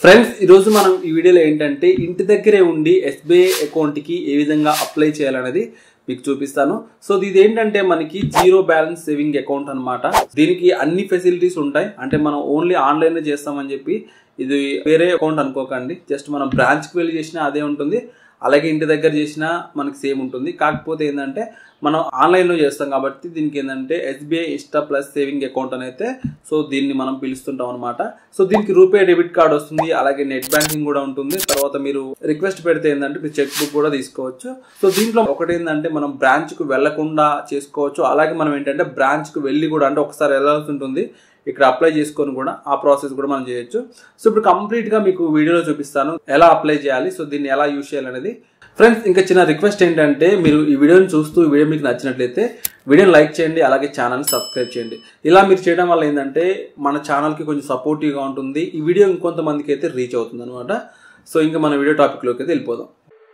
friends ఈరోజు మనం ఈ వీడియోలో ఏంటంటే ఇంటి దగ్గరే ఉండి ఎస్బీఐ అకౌంట్కి ఏ విధంగా అప్లై చేయాలనేది మీకు చూపిస్తాను సో ఇది ఏంటంటే మనకి జీరో బ్యాలెన్స్ సేవింగ్ అకౌంట్ అన్నమాట దీనికి అన్ని ఫెసిలిటీస్ ఉంటాయి అంటే మనం ఓన్లీ ఆన్లైన్ చేస్తామని చెప్పి ఇది వేరే అకౌంట్ అనుకోకండి జస్ట్ మనం బ్రాంచ్కి వెళ్ళి చేసినా అదే ఉంటుంది అలాగే ఇంటి దగ్గర చేసినా మనకి సేమ్ ఉంటుంది కాకపోతే ఏంటంటే మనం ఆన్లైన్లో చేస్తాం కాబట్టి దీనికి ఏంటంటే SBI insta plus saving account అని అయితే సో దీన్ని మనం పిలుస్తుంటాం అనమాట సో దీనికి రూపే డెబిట్ కార్డ్ వస్తుంది అలాగే నెట్ బ్యాంకింగ్ కూడా ఉంటుంది తర్వాత మీరు రిక్వెస్ట్ పెడితే ఏంటంటే మీరు చెక్ బుక్ కూడా తీసుకోవచ్చు సో దీంట్లో ఒకటి ఏంటంటే మనం బ్రాంచ్కు వెళ్లకుండా చేసుకోవచ్చు అలాగే మనం ఏంటంటే బ్రాంచ్కు వెళ్ళి కూడా అంటే ఒకసారి వెళ్ళాల్సి ఉంటుంది ఇక్కడ అప్లై చేసుకొని కూడా ఆ ప్రాసెస్ కూడా మనం చేయొచ్చు సో ఇప్పుడు కంప్లీట్ గా మీకు వీడియోలో చూపిస్తాను ఎలా అప్లై చేయాలి సో దీన్ని ఎలా యూజ్ చేయాలనేది ఫ్రెండ్స్ ఇంకా చిన్న రిక్వెస్ట్ ఏంటంటే మీరు ఈ వీడియోని చూస్తూ ఈ వీడియో మీకు నచ్చినట్లయితే వీడియోని లైక్ చేయండి అలాగే ఛానల్ని సబ్స్క్రైబ్ చేయండి ఇలా మీరు చేయడం వల్ల ఏంటంటే మన ఛానల్కి కొంచెం సపోర్టివ్గా ఉంటుంది ఈ వీడియో ఇంకొంతమందికి అయితే రీచ్ అవుతుంది అనమాట సో ఇంకా మన వీడియో టాపిక్లోకి అయితే వెళ్ళిపోదాం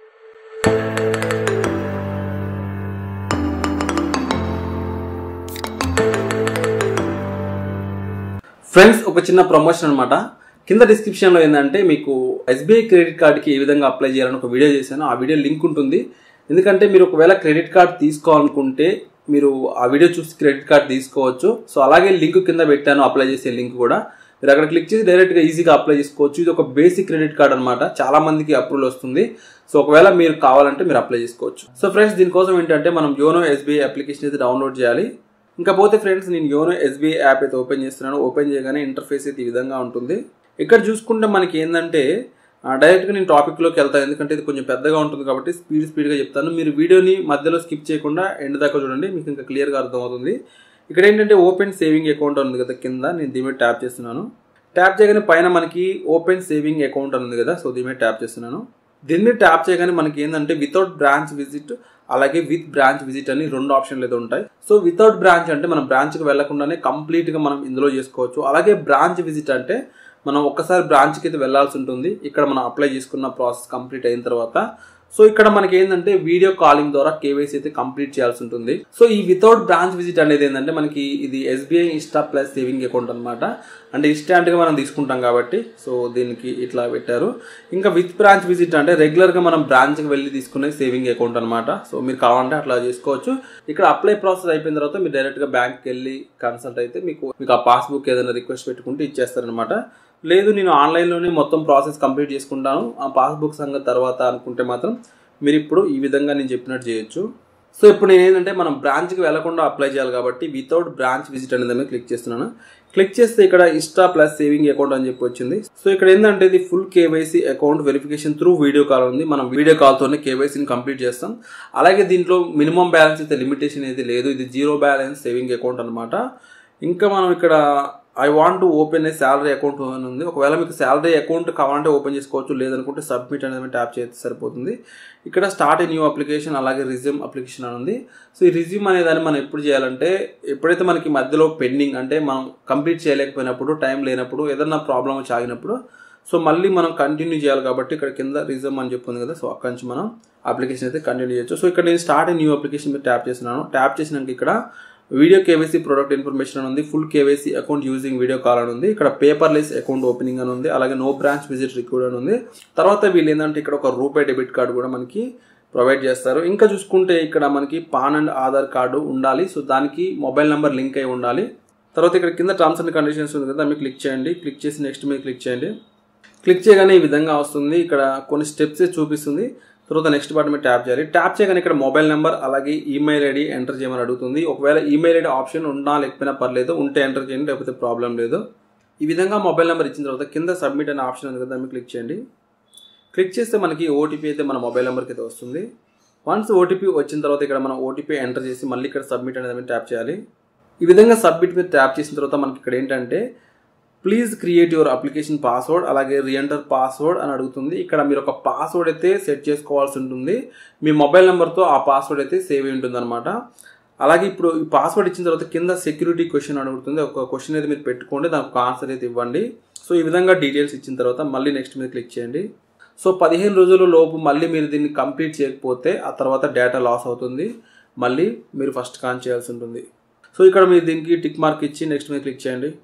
ఫ్రెండ్స్ ఒక చిన్న ప్రమోషన్ అనమాట కింద డిస్క్రిప్షన్లో ఏంటంటే మీకు ఎస్బీఐ క్రెడిట్ కార్డ్కి ఏ విధంగా అప్లై చేయాలని ఒక వీడియో చేశాను ఆ వీడియో లింక్ ఉంటుంది ఎందుకంటే మీరు ఒకవేళ క్రెడిట్ కార్డ్ తీసుకోవాలనుకుంటే మీరు ఆ వీడియో చూసి క్రెడిట్ కార్డ్ తీసుకోవచ్చు సో అలాగే లింక్ కింద పెట్టాను అప్లై చేసే లింక్ కూడా మీరు అక్కడ క్లిక్ చేసి డైరెక్ట్గా ఈజీగా అప్లై చేసుకోవచ్చు ఇది ఒక బేసిక్ క్రెడిట్ కార్డ్ అనమాట చాలా మందికి అప్రూవల్ వస్తుంది సో ఒకవేళ మీరు కావాలంటే మీరు అప్లై చేసుకోవచ్చు సో ఫ్రెండ్స్ దీనికోసం ఏంటంటే మనం యోనో ఎస్బీఐ అప్లికేషన్ అయితే డౌన్లోడ్ చేయాలి ఇంకా పోతే ఫ్రెండ్స్ నేను యోనో ఎస్బీఐ యాప్ అయితే ఓపెన్ చేస్తున్నాను ఓపెన్ చేయగానే ఇంటర్ఫేస్ అయితే ఈ విధంగా ఉంటుంది ఇక్కడ చూసుకుంటే మనకి ఏంటంటే డైరెక్ట్గా నేను టాపిక్లోకి వెళ్తాను ఎందుకంటే ఇది కొంచెం పెద్దగా ఉంటుంది కాబట్టి స్పీడ్ స్పీడ్గా చెప్తాను మీరు వీడియోని మధ్యలో స్కిప్ చేయకుండా ఎండ్ దాకా చూడండి మీకు ఇంకా క్లియర్గా అర్థమవుతుంది ఇక్కడ ఏంటంటే ఓపెన్ సేవింగ్ అకౌంట్ ఉంది కదా కింద నేను దీని మీద ట్యాప్ చేస్తున్నాను ట్యాప్ చేయగానే పైన మనకి ఓపెన్ సేవింగ్ అకౌంట్ ఉంది కదా సో దీని మీద ట్యాప్ చేస్తున్నాను దీని మీద ట్యాప్ చేయగానే మనకి ఏంటంటే వితౌట్ బ్రాంచ్ విజిట్ అలాగే విత్ బ్రాంచ్ విజిట్ అని రెండు ఆప్షన్లు అయితే ఉంటాయి సో వితౌట్ బ్రాంచ్ అంటే మనం బ్రాంచ్కి వెళ్లకుండానే కంప్లీట్గా మనం ఇందులో చేసుకోవచ్చు అలాగే బ్రాంచ్ విజిట్ అంటే మనం ఒక్కసారి బ్రాంచ్కి అయితే వెళ్లాల్సి ఉంటుంది ఇక్కడ మనం అప్లై చేసుకున్న ప్రాసెస్ కంప్లీట్ అయిన తర్వాత సో ఇక్కడ మనకి ఏంటంటే వీడియో కాలింగ్ ద్వారా కేవైసీ అయితే కంప్లీట్ చేయాల్సి ఉంటుంది సో ఈ వితౌట్ బ్రాంచ్ విజిట్ అనేది ఏంటంటే మనకి ఇది SBI insta plus saving account అనమాట అంటే ఇన్స్టాంట్గా మనం తీసుకుంటాం కాబట్టి సో దీనికి ఇట్లా పెట్టారు ఇంకా విత్ బ్రాంచ్ విజిట్ అంటే రెగ్యులర్గా మనం బ్రాంచ్కి వెళ్ళి తీసుకునే సేవింగ్ అకౌంట్ అనమాట సో మీరు కావాలంటే అట్లా చేసుకోవచ్చు ఇక్కడ అప్లై ప్రాసెస్ అయిపోయిన తర్వాత మీరు డైరెక్ట్గా బ్యాంక్కి వెళ్ళి కన్సల్ట్ అయితే మీకు మీకు ఆ పాస్బుక్ ఏదైనా రిక్వెస్ట్ పెట్టుకుంటే ఇచ్చేస్తారనమాట లేదు నేను ఆన్లైన్లోనే మొత్తం ప్రాసెస్ కంప్లీట్ చేసుకుంటాను ఆ పాస్బుక్ సంగతి తర్వాత అనుకుంటే మాత్రం మీరు ఇప్పుడు ఈ విధంగా నేను చెప్పినట్టు చేయొచ్చు సో ఇప్పుడు నేను ఏంటంటే మనం బ్రాంచ్కి వెళ్లకుండా అప్లై చేయాలి కాబట్టి వితౌట్ బ్రాంచ్ విజిట్ అనేది మీద క్లిక్ చేస్తున్నాను క్లిక్ చేస్తే ఇక్కడ ఇన్స్టా ప్లస్ సేవింగ్ అకౌంట్ అని చెప్పి వచ్చింది సో ఇక్కడ ఏంటంటే ఇది full KYC account verification through video call ఉంది మనం వీడియో కాల్తోనే కేవైసీని కంప్లీట్ చేస్తాం అలాగే దీంట్లో మినిమం బ్యాలెన్స్ అయితే లిమిటేషన్ అయితే లేదు ఇది జీరో బ్యాలెన్స్ సేవింగ్ అకౌంట్ అనమాట ఇంకా మనం ఇక్కడ I want open a salary account అని ఉంది ఒకవేళ మీకు శాలరీ అకౌంట్ కావాలంటే ఓపెన్ చేసుకోవచ్చు లేదనుకుంటే సబ్మిట్ అనేది ట్యాప్ చేస్తే సరిపోతుంది ఇక్కడ స్టార్ట్ ఏ న్యూ అప్లికేషన్ అలాగే రిజ్యూమ్ అప్లికేషన్ అని ఉంది సో ఈ రిజ్యూమ్ అనే దాన్ని మనం ఎప్పుడు చేయాలంటే ఎప్పుడైతే మనకి మధ్యలో పెండింగ్ అంటే మనం కంప్లీట్ చేయలేకపోయినప్పుడు టైం లేనప్పుడు ఏదన్నా ప్రాబ్లం వచ్చి ఆగినప్పుడు సో మళ్ళీ మనం కంటిన్యూ చేయాలి కాబట్టి ఇక్కడ కింద రిజ్యూమ్ అని చెప్పింది కదా సో అక్కడి నుంచి మనం అప్లికేషన్ అయితే కంటిన్యూ చేయొచ్చు సో ఇక్కడ నేను స్టార్ట్ ఏ న్యూ అప్లికేషన్ మీద ట్యాప్ చేస్తున్నాను ట్యాప్ చేసినాక ఇక్కడ వీడియో కేవైసీ ప్రొడక్ట్ ఇన్ఫర్మేషన్ అని ఉంది full KYC account using video call అని ఉంది ఇక్కడ పేపర్లెస్ అకౌంట్ ఓపెనింగ్ అని ఉంది అలాగే నో బ్రాంచ్ విజిట్ రిక్రూట్ అని ఉంది తర్వాత వీళ్ళు ఏంటంటే ఇక్కడ ఒక రూపాయి డెబిట్ కార్డు కూడా మనకి ప్రొవైడ్ చేస్తారు ఇంకా చూసుకుంటే ఇక్కడ మనకి పాన్ అండ్ ఆధార్ కార్డు ఉండాలి సో దానికి మొబైల్ నెంబర్ లింక్ అయి ఉండాలి తర్వాత ఇక్కడ కింద టర్మ్స్ అండ్ కండిషన్స్ ఉంది కదా మీరు క్లిక్ చేయండి క్లిక్ చేసి నెక్స్ట్ మీద క్లిక్ చేయండి క్లిక్ చేయగానే ఈ విధంగా వస్తుంది ఇక్కడ కొన్ని స్టెప్స్ చూపిస్తుంది తర్వాత నెక్స్ట్ బటన్ మీద ట్యాప్ చేయాలి ట్యాప్ చేయగానే ఇక్కడ మొబైల్ నెంబర్ అలాగే ఈమెయిల్ ఐడి ఎంటర్ చేయమని అడుగుతుంది ఒకవేళ ఈమెయిల్ ఐడి ఆప్షన్ ఉన్నా లేకపోయినా పర్లేదు ఉంటే ఎంటర్ చేయండి లేకపోతే ప్రాబ్లం లేదు ఈ విధంగా మొబైల్ నెంబర్ ఇచ్చిన తర్వాత కింద సబ్మిట్ అనే ఆప్షన్ ఉంది కదా దాన్ని క్లిక్ చేయండి క్లిక్ చేస్తే మనకి ఓటీపీ అయితే మన మొబైల్ నెంబర్కి అయితే వస్తుంది వన్స్ ఓటీపీ వచ్చిన తర్వాత ఇక్కడ మనం ఓటీపీ ఎంటర్ చేసి మళ్ళీ ఇక్కడ సబ్మిట్ అనేది మీద ట్యాప్ చేయాలి ఈ విధంగా సబ్మిట్ మీద ట్యాప్ చేసిన తర్వాత మనకి ఇక్కడ ఏంటంటే please create your application password అలాగే రియంటర్ పాస్వర్డ్ అని అడుగుతుంది ఇక్కడ మీరు ఒక పాస్వర్డ్ అయితే సెట్ చేసుకోవాల్సి ఉంటుంది మీ మొబైల్ నెంబర్తో ఆ పాస్వర్డ్ అయితే సేవ్ అయి ఉంటుంది అనమాట అలాగే ఇప్పుడు ఈ పాస్వర్డ్ ఇచ్చిన తర్వాత కింద సెక్యూరిటీ క్వశ్చన్ అడుగుతుంది ఒక క్వశ్చన్ అయితే మీరు పెట్టుకోండి దానికి ఒక ఆన్సర్ అయితే ఇవ్వండి సో ఈ విధంగా డీటెయిల్స్ ఇచ్చిన తర్వాత మళ్ళీ నెక్స్ట్ మీద క్లిక్ చేయండి సో పదిహేను రోజుల లోపు మళ్ళీ మీరు దీన్ని కంప్లీట్ చేయకపోతే ఆ తర్వాత డేటా లాస్ అవుతుంది మళ్ళీ మీరు ఫస్ట్ కాన్ చేయాల్సి ఉంటుంది సో ఇక్కడ మీరు దీనికి టిక్ మార్క్ ఇచ్చి నెక్స్ట్ మీద క్లిక్ చేయండి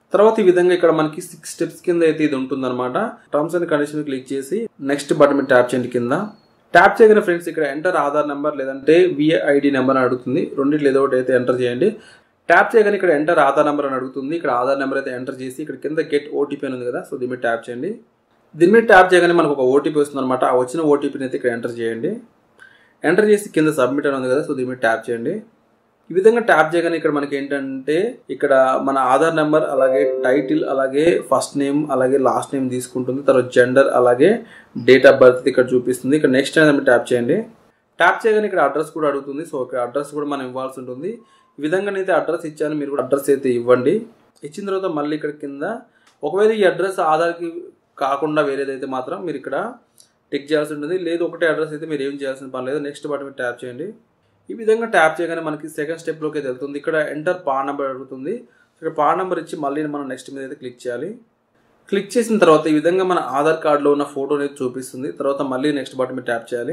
తర్వాత ఈ విధంగా ఇక్కడ మనకి సిక్స్ స్టెప్స్ కింద అయితే ఇది ఉంటుందన్నమాట టర్మ్స్ అండ్ కండిషన్ క్లిక్ చేసి నెక్స్ట్ బటన్ మీద ట్యాప్ చేయండి కింద ట్యాప్ చేయగానే ఫ్రెండ్స్ ఇక్కడ ఎంటర్ ఆధార్ నెంబర్ లేదంటే విఐడి నెంబర్ అని అడుగుతుంది రెండింటిలో ఏదో ఒకటి అయితే ఎంటర్ చేయండి ట్యాప్ చేయగానే ఇక్కడ ఎంటర్ ఆధార్ నెంబర్ అని అడుగుతుంది ఇక్కడ ఆధార్ నెంబర్ అయితే ఎంటర్ చేసి ఇక్కడ కింద గెట్ ఓటీపీ అని ఉంది కదా సో దీని మీద ట్యాప్ చేయండి దీని మీద ట్యాప్ చేయగానే మనకు ఒక ఓటీపీ వస్తుంది అనమాట ఆ వచ్చిన ఓటీపీని అయితే ఇక్కడ ఎంటర్ చేయండి ఎంటర్ చేసి కింద సబ్మిట్ అని ఉంది కదా సో దీని మీద ట్యాప్ చేయండి ఈ విధంగా ట్యాప్ చేయగానే ఇక్కడ మనకి ఏంటంటే ఇక్కడ మన ఆధార్ నెంబర్ అలాగే టైటిల్ అలాగే ఫస్ట్ నేమ్ అలాగే లాస్ట్ నేమ్ తీసుకుంటుంది తర్వాత జెండర్ అలాగే డేట్ ఆఫ్ బర్త్ ఇక్కడ చూపిస్తుంది ఇక్కడ నెక్స్ట్ అనేది ట్యాప్ చేయండి ట్యాప్ చేయగానే ఇక్కడ అడ్రస్ కూడా అడుగుతుంది సో ఇక్కడ అడ్రస్ కూడా మనం ఇవ్వాల్సి ఉంటుంది ఈ విధంగా అయితే అడ్రస్ ఇచ్చాను మీరు కూడా అడ్రస్ అయితే ఇవ్వండి ఇచ్చిన తర్వాత మళ్ళీ ఇక్కడ కింద ఒకవేళ ఈ అడ్రస్ ఆధార్కి కాకుండా వేరేదైతే మాత్రం మీరు ఇక్కడ టిక్ చేయాల్సి ఉంటుంది లేదు ఒకటే అడ్రస్ అయితే మీరు ఏం చేయాల్సిన పని లేదు నెక్స్ట్ బటన్ మీద ట్యాప్ చేయండి ఈ విధంగా ట్యాప్ చేయగానే మనకి సెకండ్ స్టెప్లోకి అయితే వెళ్తుంది ఇక్కడ ఎంటర్ పాన్ నెంబర్ అడుగుతుంది ఇక్కడ పాన్ నెంబర్ ఇచ్చి మళ్ళీ మనం నెక్స్ట్ మీద అయితే క్లిక్ చేయాలి క్లిక్ చేసిన తర్వాత ఈ విధంగా మన ఆధార్ కార్డులో ఉన్న ఫోటో అనేది చూపిస్తుంది తర్వాత మళ్ళీ నెక్స్ట్ బటన్ మీద ట్యాప్ చేయాలి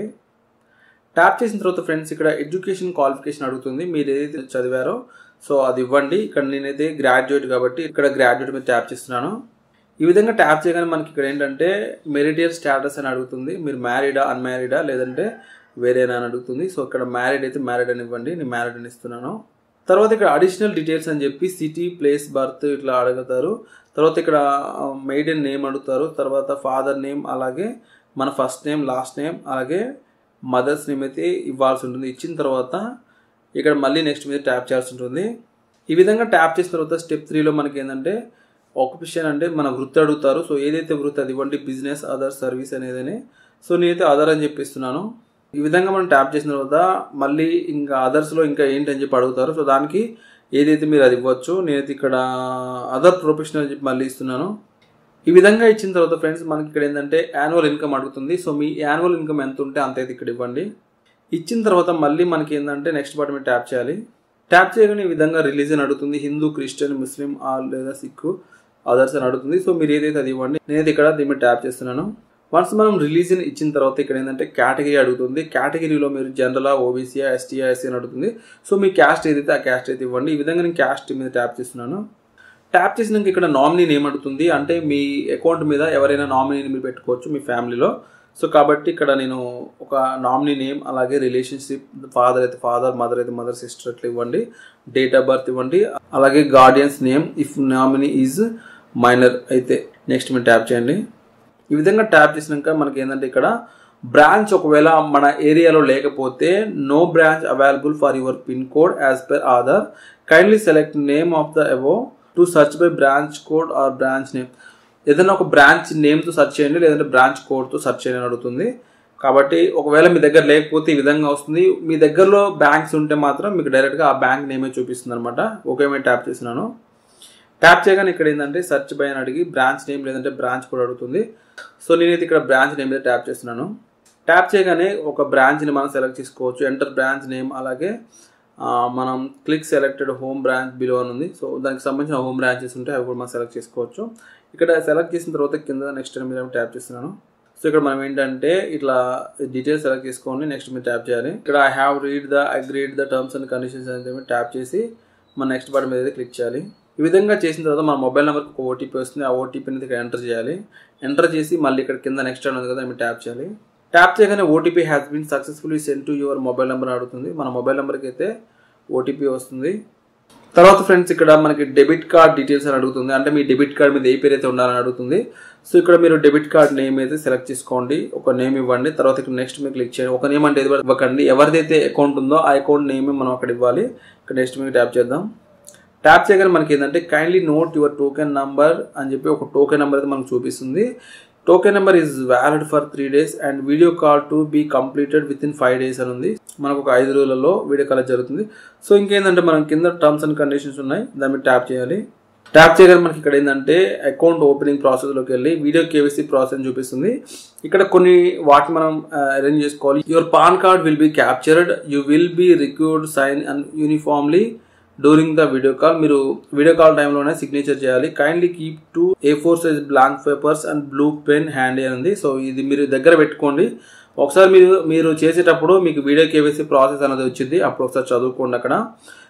ట్యాప్ చేసిన తర్వాత ఫ్రెండ్స్ ఇక్కడ ఎడ్యుకేషన్ క్వాలిఫికేషన్ అడుగుతుంది మీరు ఏదైతే చదివారో సో అది ఇవ్వండి ఇక్కడ నేనైతే గ్రాడ్యుయేట్ కాబట్టి ఇక్కడ గ్రాడ్యుయేట్ మీద ట్యాప్ చేస్తున్నాను ఈ విధంగా ట్యాప్ చేయగానే మనకి ఇక్కడ ఏంటంటే మెరిటియర్ స్టేటస్ అని అడుగుతుంది మీరు మ్యారీడా అన్మ్యారీడా లేదంటే వేరేనా అని అడుగుతుంది సో ఇక్కడ మ్యారీడ్ అయితే మ్యారీడ్ అని ఇవ్వండి నేను మ్యారీడ్ అని ఇస్తున్నాను తర్వాత ఇక్కడ అడిషనల్ డీటెయిల్స్ అని చెప్పి సిటీ ప్లేస్ బర్త్ ఇట్లా అడుగుతారు తర్వాత ఇక్కడ మెయిడెన్ నేమ్ అడుగుతారు తర్వాత ఫాదర్ నేమ్ అలాగే మన ఫస్ట్ నేమ్ లాస్ట్ నేమ్ అలాగే మదర్స్ నేమ్ అయితే ఇవ్వాల్సి ఉంటుంది ఇచ్చిన తర్వాత ఇక్కడ మళ్ళీ నెక్స్ట్ మీద ట్యాప్ చేయాల్సి ఉంటుంది ఈ విధంగా ట్యాప్ చేసిన తర్వాత స్టెప్ త్రీలో మనకి ఏంటంటే ఆక్యుపేషన్ అంటే మన వృత్తి అడుగుతారు సో ఏదైతే వృత్తి అది ఇవ్వండి బిజినెస్ అదర్ సర్వీస్ అనేదని సో నేనైతే అదర్ అని చెప్పిస్తున్నాను ఈ విధంగా మనం ట్యాప్ చేసిన తర్వాత మళ్ళీ ఇంకా అదర్స్లో ఇంకా ఏంటి అని చెప్పి అడుగుతారు సో దానికి ఏదైతే మీరు అది ఇవ్వచ్చు నేనైతే ఇక్కడ అదర్ ప్రొఫెషనల్ అని చెప్పి మళ్ళీ ఇస్తున్నాను ఈ విధంగా ఇచ్చిన తర్వాత ఫ్రెండ్స్ మనకి ఇక్కడ ఏంటంటే యాన్యువల్ ఇన్కమ్ అడుగుతుంది సో మీ యాన్యువల్ ఇన్కమ్ ఎంత ఉంటే అంత అయితే ఇక్కడ ఇవ్వండి ఇచ్చిన తర్వాత మళ్ళీ మనకి ఏంటంటే నెక్స్ట్ బటన్ మీద ట్యాప్ చేయాలి ట్యాప్ చేయగానే ఈ విధంగా రిలీజన్ అడుగుతుంది హిందూ క్రిస్టియన్ ముస్లిం ఆల్ లేదా సిక్కు అదర్స్ అని అడుగుతుంది సో మీరు ఏదైతే అది ఇవ్వండి నేనైతే ఇక్కడ దీని మీద ట్యాప్ చేస్తున్నాను వన్స్ మనం రిలీజన్ ఇచ్చిన తర్వాత ఇక్కడ ఏంటంటే కేటగిరీ అడుగుతుంది కేటగిరీలో మీరు జనరల్ ఓబీసీఆ ఎస్టీఆ ఎస్సీ అని అడుగుతుంది సో మీ క్యాస్ట్ ఏదైతే ఆ క్యాస్ట్ అయితే ఇవ్వండి ఈ విధంగా నేను క్యాస్ట్ మీద ట్యాప్ చేస్తున్నాను ట్యాప్ చేసినాక ఇక్కడ నామినీ నేమ్ అడుగుతుంది అంటే మీ అకౌంట్ మీద ఎవరైనా నామినీని మీరు పెట్టుకోవచ్చు మీ ఫ్యామిలీలో సో కాబట్టి ఇక్కడ నేను ఒక నామినీ నేమ్ అలాగే రిలేషన్షిప్ ఫాదర్ అయితే ఫాదర్ మదర్ అయితే మదర్ సిస్టర్ అట్లా ఇవ్వండి డేట్ ఆఫ్ బర్త్ ఇవ్వండి అలాగే guardians name if nominee is minor అయితే నెక్స్ట్ మీరు ట్యాప్ చేయండి ఈ విధంగా ట్యాప్ చేసినాక మనకి ఏంటంటే ఇక్కడ బ్రాంచ్ ఒకవేళ మన ఏరియాలో లేకపోతే no branch available for your pin code as per Aadhaar kindly select name of the ఎవో to search by branch code or branch name ఏదైనా ఒక బ్రాంచ్ నేమ్తో సెర్చ్ చేయండి లేదంటే బ్రాంచ్ కోడ్తో సెర్చ్ చేయని అడుగుతుంది కాబట్టి ఒకవేళ మీ దగ్గర లేకపోతే ఈ విధంగా వస్తుంది మీ దగ్గరలో బ్యాంక్స్ ఉంటే మాత్రం మీకు డైరెక్ట్గా ఆ బ్యాంక్ నేమే చూపిస్తుంది అనమాట ఓకే మేము ట్యాప్ చేసినాను ట్యాప్ చేయగానే ఇక్కడ ఏంటంటే సెర్చ్ బై అని అడిగి బ్రాంచ్ నేమ్ లేదంటే బ్రాంచ్ కూడా అడుగుతుంది సో నేనైతే ఇక్కడ బ్రాంచ్ నేమ్ మీద ట్యాప్ చేస్తున్నాను ట్యాప్ చేయగానే ఒక బ్రాంచ్ని మనం సెలెక్ట్ చేసుకోవచ్చు ఎంటర్ బ్రాంచ్ నేమ్ అలాగే మనం click selected home branch below అని ఉంది సో దానికి సంబంధించిన హోమ్ బ్రాంచెస్ ఉంటే అవి కూడా మనం సెలెక్ట్ చేసుకోవచ్చు ఇక్కడ సెలెక్ట్ చేసిన తర్వాత కింద నెక్స్ట్ మీద ట్యాప్ చేస్తున్నాను సో ఇక్కడ మనం ఏంటంటే ఇట్లా డీటెయిల్స్ సెలెక్ట్ చేసుకోండి నెక్స్ట్ మీరు ట్యాప్ చేయాలి ఇక్కడ I have read the agreed the terms and conditions అనేది ట్యాప్ చేసి మన నెక్స్ట్ బటన్ మీద క్లిక్ చేయాలి ఈ విధంగా చేసిన తర్వాత మన మొబైల్ నెంబర్కి ఒక ఓటీపీ వస్తుంది ఆ ఓటీపీని ఇక్కడ ఎంటర్ చేయాలి ఎంటర్ చేసి మళ్ళీ ఇక్కడ కింద నెక్స్ట్ అని ఉంది కదా మీరు ట్యాప్ చేయాలి ట్యాప్ చేయగానే OTP has been successfully send to your mobile number అడుగుతుంది మన మొబైల్ నెంబర్కి అయితే ఓటీపీ వస్తుంది తర్వాత ఫ్రెండ్స్ ఇక్కడ మనకి డెబిట్ కార్డ్ డీటెయిల్స్ అని అడుగుతుంది అంటే మీ డెబిట్ కార్డ్ మీద ఏ పేరు అయితే ఉండాలని అడుగుతుంది సో ఇక్కడ మీరు డెబిట్ కార్డ్ నేమ్ అయితే సెలెక్ట్ చేసుకోండి ఒక నేమ్ ఇవ్వండి తర్వాత ఇక్కడ నెక్స్ట్ మీరు క్లిక్ చేయండి ఒక నేమ్ అంటే ఏది ఇవ్వకండి ఎవరిదైతే అకౌంట్ ఉందో ఆ అకౌంట్ నేమ్ మనం అక్కడ ఇవ్వాలి ఇక్కడ నెక్స్ట్ మీకు ట్యాప్ చేద్దాం ట్యాప్ చేయగానే మనకి ఏంటంటే kindly note your token number అని చెప్పి ఒక టోకెన్ నెంబర్ అయితే మనకు చూపిస్తుంది token number is valid for three days and video call to be completed within five days అని ఉంది మనకు ఒక ఐదు రోజులలో వీడియో కాల్ జరుగుతుంది సో ఇంకేంటంటే మనం కింద టర్మ్స్ అండ్ కండిషన్స్ ఉన్నాయి దాని మీద ట్యాప్ చేయాలి ట్యాప్ చేయగానే మనకి ఇక్కడ ఏంటంటే అకౌంట్ ఓపెనింగ్ ప్రాసెస్లోకి వెళ్ళి వీడియో కేవీసీ ప్రాసెస్ అని చూపిస్తుంది ఇక్కడ కొన్ని వాటిని మనం అరేంజ్ చేసుకోవాలి your PAN card will be captured you will be required sign and uniformly during the video call మీరు వీడియో కాల్ టైంలోనే సిగ్నేచర్ చేయాలి kindly keep to A four size blank papers and blue pen hand అని ఉంది so ఇది మీరు దగ్గర పెట్టుకోండి ఒకసారి మీరు మీరు చేసేటప్పుడు మీకు వీడియో కేవైసీ ప్రాసెస్ అనేది వచ్చింది అప్పుడు ఒకసారి చదువుకోండి అక్కడ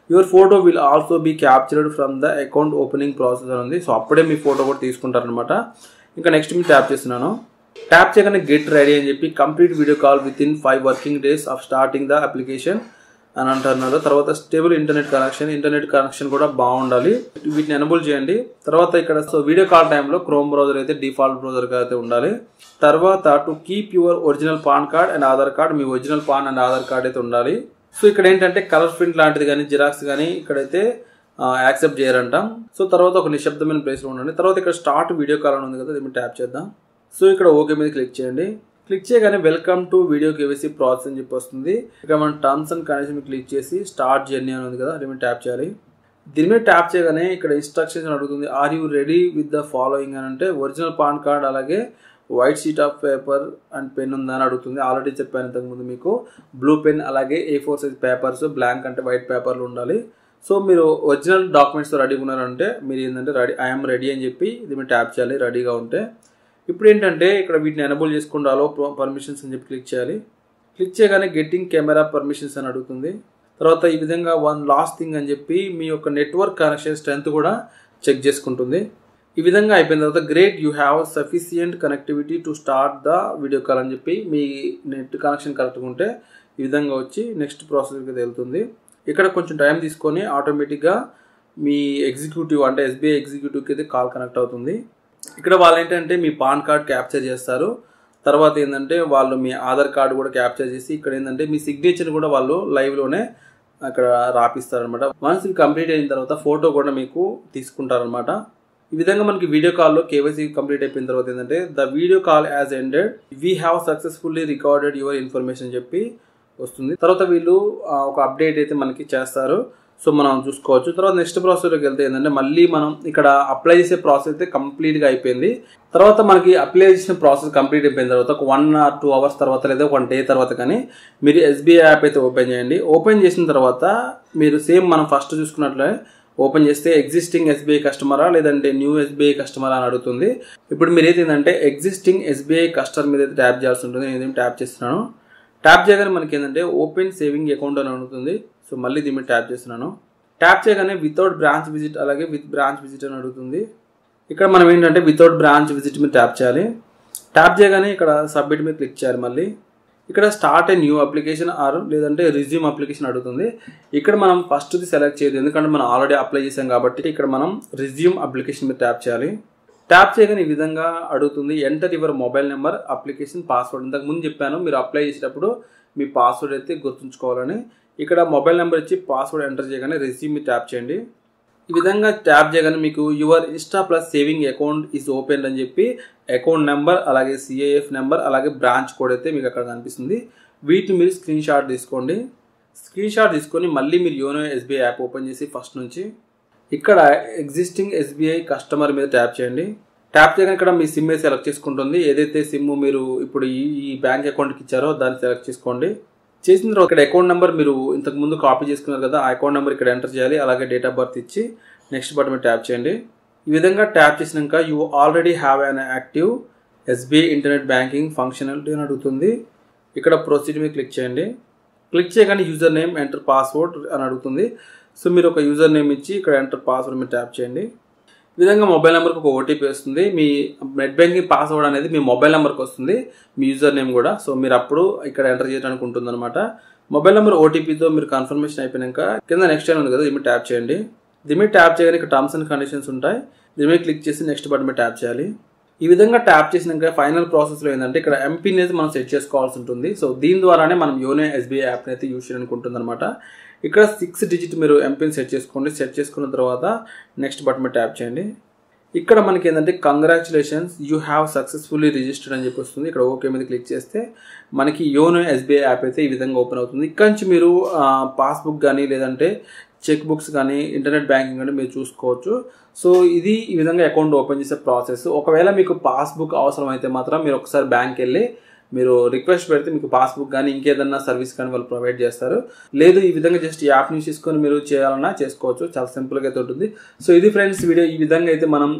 your photo will also be captured from the account opening process అని ఉంది సో అప్పుడే మీ ఫోటో కూడా తీసుకుంటారనమాట ఇంకా నెక్స్ట్ మీరు ట్యాప్ చేస్తున్నాను ట్యాప్ చేయగానే గెట్ రెడీ అని చెప్పి complete video call within five working days of starting the application అని అంటున్నారు తర్వాత stable internet connection internet connection కూడా బాగుండాలి వీటిని ఎనబుల్ చేయండి తర్వాత ఇక్కడ సో వీడియో కాల్ టైంలో క్రోమ్ బ్రౌజర్ అయితే డిఫాల్ట్ బ్రౌజర్గా అయితే ఉండాలి తర్వాత to keep your original PAN card and Aadhaar card మీ original PAN and Aadhaar card అయితే ఉండాలి సో ఇక్కడ ఏంటంటే కలర్ ప్రింట్ లాంటిది కానీ జిరాక్స్ కానీ ఇక్కడైతే యాక్సెప్ట్ చేయరంటాం సో తర్వాత ఒక నిశ్శబ్దమైన ప్లేస్లో ఉండండి తర్వాత ఇక్కడ స్టార్ట్ వీడియో కాల్ అని ఉంది కదా దీన్ని ట్యాప్ చేద్దాం సో ఇక్కడ ఓకే మీద క్లిక్ చేయండి క్లిక్ చేయగానే welcome to video KYC process అని చెప్పి వస్తుంది ఇక్కడ మనం టర్మ్స్ అండ్ కండిషన్ క్లిక్ చేసి స్టార్ట్ జర్నీ అని ఉంది కదా దీని మీద ట్యాప్ చేయాలి దీని మీద ట్యాప్ చేయగానే ఇక్కడ ఇన్స్ట్రక్షన్స్ అడుగుతుంది are you ready with the following అని అంటే ఒరిజినల్ పాన్ కార్డ్ అలాగే white sheet of paper and pen ఉందని అడుగుతుంది ఆల్రెడీ చెప్పాను ఇంతకుముందు మీకు బ్లూ పెన్ అలాగే A four size papers blank అంటే వైట్ పేపర్లు ఉండాలి సో మీరు ఒరిజినల్ డాక్యుమెంట్స్ రెడీగా ఉన్నారంటే మీరు ఏంటంటే రెడీ ఐఎమ్ రెడీ అని చెప్పి ఇది మీరు ట్యాప్ చేయాలి రెడీగా ఉంటే ఇప్పుడు ఏంటంటే ఇక్కడ వీటిని ఎనబుల్ చేసుకుంటూ అలో పర్మిషన్స్ అని చెప్పి క్లిక్ చేయాలి క్లిక్ చేయగానే గెట్టింగ్ కెమెరా పర్మిషన్స్ అని అడుగుతుంది తర్వాత ఈ విధంగా వన్ లాస్ట్ థింగ్ అని చెప్పి మీ యొక్క నెట్వర్క్ కనెక్షన్ స్ట్రెంత్ కూడా చెక్ చేసుకుంటుంది ఈ విధంగా అయిపోయిన తర్వాత great you have sufficient connectivity to start the video call అని చెప్పి మీ నెట్ కనెక్షన్ కరెక్ట్గా ఉంటే ఈ విధంగా వచ్చి నెక్స్ట్ ప్రాసెస్కి వెళ్తుంది ఇక్కడ కొంచెం టైం తీసుకొని ఆటోమేటిక్గా మీ ఎగ్జిక్యూటివ్ అంటే ఎస్బీఐ ఎగ్జిక్యూటివ్కి అయితే కాల్ కనెక్ట్ అవుతుంది ఇక్కడ వాళ్ళు ఏంటంటే మీ పాన్ కార్డ్ క్యాప్చర్ చేస్తారు తర్వాత ఏంటంటే వాళ్ళు మీ ఆధార్ కార్డు కూడా క్యాప్చర్ చేసి ఇక్కడ ఏంటంటే మీ సిగ్నేచర్ కూడా వాళ్ళు లైవ్లోనే అక్కడ రాపిస్తారనమాట వన్స్ ఇది కంప్లీట్ అయిన తర్వాత ఫోటో కూడా మీకు తీసుకుంటారనమాట ఈ విధంగా మనకి వీడియో కాల్లో కేవైసీ కంప్లీట్ అయిపోయిన తర్వాత ఏంటంటే the video call as ended we have successfully recorded your information చెప్పి వస్తుంది తర్వాత వీళ్ళు ఒక అప్డేట్ అయితే మనకి చేస్తారు సో మనం చూసుకోవచ్చు తర్వాత నెక్స్ట్ ప్రాసెస్లోకి వెళ్తే ఏంటంటే మళ్ళీ మనం ఇక్కడ అప్లై చేసే ప్రాసెస్ అయితే కంప్లీట్గా అయిపోయింది తర్వాత మనకి అప్లై చేసిన ప్రాసెస్ కంప్లీట్ అయిపోయిన తర్వాత ఒక వన్ ఆర్ టూ అవర్స్ తర్వాత లేదా వన్ డే తర్వాత కానీ మీరు ఎస్బీఐ యాప్ అయితే ఓపెన్ చేయండి ఓపెన్ చేసిన తర్వాత మీరు సేమ్ మనం ఫస్ట్ చూసుకున్నట్లే ఓపెన్ చేస్తే ఎగ్జిస్టింగ్ ఎస్బీఐ కస్టమరా లేదంటే న్యూ ఎస్బీఐ కస్టమరా అని అడుగుతుంది ఇప్పుడు మీరు ఏంటంటే ఎగ్జిస్టింగ్ ఎస్బీఐ కస్టమర్ మీద అయితే ట్యాప్ చేయాల్సి ఉంటుంది నేను ట్యాప్ చేస్తున్నాను ట్యాప్ చేయగానే మనకి ఏంటంటే ఓపెన్ సేవింగ్ అకౌంట్ అని అడుగుతుంది సో మళ్ళీ దీని మీద ట్యాప్ చేస్తున్నాను ట్యాప్ చేయగానే వితౌట్ బ్రాంచ్ విజిట్ అలాగే విత్ బ్రాంచ్ విజిట్ అని అడుగుతుంది ఇక్కడ మనం ఏంటంటే వితౌట్ బ్రాంచ్ విజిట్ మీద ట్యాప్ చేయాలి ట్యాప్ చేయగానే ఇక్కడ సబ్మిట్ మీద క్లిక్ చేయాలి మళ్ళీ ఇక్కడ start a new application or లేదంటే రిజ్యూమ్ అప్లికేషన్ అడుగుతుంది ఇక్కడ మనం ఫస్ట్ది సెలెక్ట్ చేయదు ఎందుకంటే మనం ఆల్రెడీ అప్లై చేసాం కాబట్టి ఇక్కడ మనం రిజ్యూమ్ అప్లికేషన్ మీద ట్యాప్ చేయాలి ట్యాప్ చేయగానే ఈ విధంగా అడుగుతుంది enter your mobile number application password ఇంతకు ముందు చెప్పాను మీరు అప్లై చేసేటప్పుడు మీ పాస్వర్డ్ అయితే గుర్తుంచుకోవాలని ఇక్కడ మొబైల్ నెంబర్ ఇచ్చి పాస్వర్డ్ ఎంటర్ చేయగానే రెజ్యూమ్ మీద ట్యాప్ చేయండి ఈ విధంగా ట్యాప్ చేయగానే మీకు your Insta plus saving account is open అని చెప్పి అకౌంట్ నెంబర్ అలాగే సిఐఎఫ్ నెంబర్ అలాగే బ్రాంచ్ కోడ్ అయితే మీకు అక్కడ కనిపిస్తుంది వీటిని మీరు స్క్రీన్ షాట్ తీసుకోండి స్క్రీన్ షాట్ తీసుకొని మళ్ళీ మీరు యోనో ఎస్బీఐ యాప్ ఓపెన్ చేసి ఫస్ట్ నుంచి ఇక్కడ ఎగ్జిస్టింగ్ ఎస్బీఐ కస్టమర్ మీద ట్యాప్ చేయండి ట్యాప్ చేయగానే ఇక్కడ మీ సిమ్ సెలెక్ట్ చేసుకుంటుంది ఏదైతే సిమ్ మీరు ఇప్పుడు ఈ ఈ బ్యాంక్ అకౌంట్కి ఇచ్చారో దాన్ని సెలెక్ట్ చేసుకోండి చేసిన తర్వాత ఇక్కడ అకౌంట్ నెంబర్ మీరు ఇంతకు ముందు కాపీ చేసుకున్నారు కదా ఆ అకౌంట్ నెంబర్ ఇక్కడ ఎంటర్ చేయాలి అలాగే డేట్ ఆఫ్ బర్త్ ఇచ్చి నెక్స్ట్ బటన్ మీద ట్యాప్ చేయండి ఈ విధంగా ట్యాప్ చేసినాక you already have an active SBI internet banking functionality అని అడుగుతుంది ఇక్కడ ప్రొసీడ్ మీద క్లిక్ చేయండి క్లిక్ చేయగానే యూజర్ నేమ్ ఎంటర్ పాస్వర్డ్ అని అడుగుతుంది సో మీరు ఒక యూజర్ నేమ్ ఇచ్చి ఇక్కడ ఎంటర్ పాస్వర్డ్ మీద ట్యాప్ చేయండి ఈ విధంగా మొబైల్ నెంబర్కి ఒక ఓటీపీ వస్తుంది మీ నెట్ బ్యాంకింగ్ పాస్వర్డ్ అనేది మీ మొబైల్ నెంబర్కి వస్తుంది మీ యూజర్ నేమ్ కూడా సో మీరు అప్పుడు ఇక్కడ ఎంటర్ చేయడానికి ఉంటుంది అనమాట మొబైల్ నెంబర్ ఓటీపీతో మీరు కన్ఫర్మేషన్ అయిపోయాక కింద నెక్స్ట్ టైం ఉంది కదా దీని మీద ట్యాప్ చేయండి దీని మీద ట్యాప్ చేయగానే ఇక్కడ టర్మ్స్ అండ్ కండిషన్స్ ఉంటాయి దీని మీద క్లిక్ చేసి నెక్స్ట్ బటన్ మీద ట్యాప్ చేయాలి ఈ విధంగా ట్యాప్ చేసినాక ఫైనల్ ప్రాసెస్లో ఏంటంటే ఇక్కడ ఎంపిన్ అయితే మనం సెట్ చేసుకోవాల్సి ఉంటుంది సో దీని ద్వారానే మనం యోనే ఎస్బీఐ యాప్ని అయితే యూజ్ చేయడానికి ఉంటుంది అనమాట ఇక్కడ సిక్స్ డిజిట్ మీరు ఎంపిన్ సెట్ చేసుకోండి సెట్ చేసుకున్న తర్వాత నెక్స్ట్ బటన్ మీద ట్యాప్ చేయండి ఇక్కడ మనకి ఏంటంటే congratulations you have successfully registered అని చెప్పి వస్తుంది ఇక్కడ ఓకే మీద క్లిక్ చేస్తే మనకి యోనో ఎస్బీఐ యాప్ అయితే ఈ విధంగా ఓపెన్ అవుతుంది ఇక్కడ నుంచి మీరు పాస్బుక్ కానీ లేదంటే చెక్ బుక్స్ కానీ ఇంటర్నెట్ బ్యాంకింగ్ కానీ మీరు చూసుకోవచ్చు సో ఇది ఈ విధంగా అకౌంట్ ఓపెన్ చేసే ప్రాసెస్ ఒకవేళ మీకు పాస్బుక్ అవసరం అయితే మాత్రం మీరు ఒకసారి బ్యాంక్ వెళ్ళి మీరు రిక్వెస్ట్ పెడితే మీకు పాస్బుక్ కానీ ఇంకేదన్నా సర్వీస్ కానీ వాళ్ళు ప్రొవైడ్ చేస్తారు లేదు ఈ విధంగా జస్ట్ యాప్ యూస్ చేసుకొని మీరు చేయాలన్నా చేసుకోవచ్చు చాలా సింపుల్గా అయితే ఉంటుంది సో ఇది ఫ్రెండ్స్ వీడియో ఈ విధంగా అయితే మనం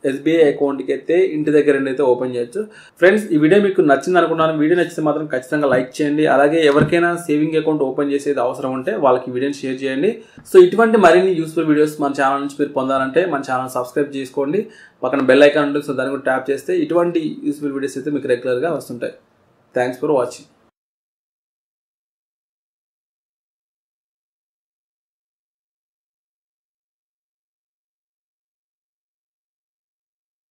ఎస్బీఐ అకౌంట్కి అయితే ఇంటి దగ్గర నుండి అయితే ఓపెన్ చేయొచ్చు ఫ్రెండ్స్ ఈ వీడియో మీకు నచ్చింది అనుకున్నాను వీడియో నచ్చితే మాత్రం ఖచ్చితంగా లైక్ చేయండి అలాగే ఎవరికైనా సేవింగ్ అకౌంట్ ఓపెన్ చేసేది అవసరం ఉంటే వాళ్ళకి వీడియోని షేర్ చేయండి సో ఇటువంటి మరిన్ని యూస్ఫుల్ వీడియోస్ మన ఛానల్ నుంచి మీరు పొందాలంటే మన ఛానల్ సబ్స్క్రైబ్ చేసుకోండి పక్కన బెల్ ఐకాన్ ఉంటుంది సో దాన్ని కూడా ట్యాప్ చేస్తే ఇటువంటి యూస్ఫుల్ వీడియోస్ అయితే మీకు రెగ్యులర్గా వస్తుంటాయి థ్యాంక్స్ ఫర్ వాచింగ్